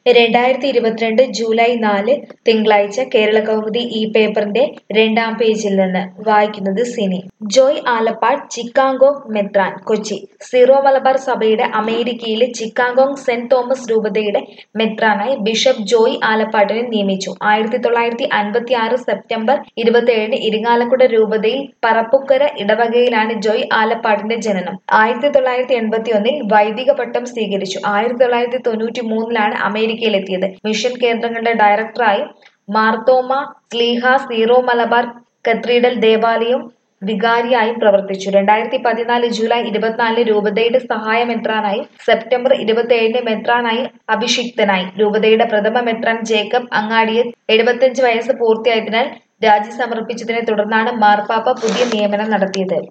രണ്ടായിരത്തി ഇരുപത്തിരണ്ട് ജൂലൈ നാല് തിങ്കളാഴ്ച കേരള കൗമുദി ഈ പേപ്പറിന്റെ രണ്ടാം പേജിൽ നിന്ന് വായിക്കുന്നത് സിനി ജോയ് ആലപ്പാട് ചിക്കാഗോങ് മെത്രാൻ കൊച്ചി സീറോ മലബാർ സഭയുടെ അമേരിക്കയിലെ ചിക്കാഗോങ് സെന്റ് തോമസ് രൂപതയുടെ മെത്രാനായി ബിഷപ്പ് ജോയ് ആലപ്പാടിനെ നിയമിച്ചു ആയിരത്തി തൊള്ളായിരത്തി അൻപത്തി ആറ് സെപ്റ്റംബർ ഇരുപത്തിയേഴിന് ഇരിങ്ങാലക്കുട രൂപതയിൽ പറപ്പുക്കര ഇടവകയിലാണ് ജോയ് ആലപ്പാടിന്റെ ജനനം ആയിരത്തി തൊള്ളായിരത്തി എൺപത്തി ഒന്നിൽ വൈദിക പട്ടം സ്വീകരിച്ചു ആയിരത്തി തൊള്ളായിരത്തി തൊണ്ണൂറ്റി മൂന്നിലാണ് അമേരിക്കയിലെത്തിയത് മിഷൻ കേന്ദ്രങ്ങളുടെ ഡയറക്ടറായും മാർത്തോമ സ്ലീഹ സീറോ മലബാർ കത്തീഡ്രൽ ദേവാലയം വികാരിയായും പ്രവർത്തിച്ചു രണ്ടായിരത്തി പതിനാല് ജൂലൈ ഇരുപത്തിനാലിന് രൂപതയുടെ സഹായ മെത്രാനായും സെപ്റ്റംബർ ഇരുപത്തിയേഴിന് മെത്രാനായി അഭിഷിക്തനായി രൂപതയുടെ പ്രഥമ മെത്രാൻ ജേക്കബ് അങ്ങാടിയെ എഴുപത്തിയഞ്ച് വയസ്സ് പൂർത്തിയായതിനാൽ രാജി സമർപ്പിച്ചതിനെ തുടർന്നാണ് മാർപ്പാപ്പ പുതിയ നിയമനം നടത്തിയത്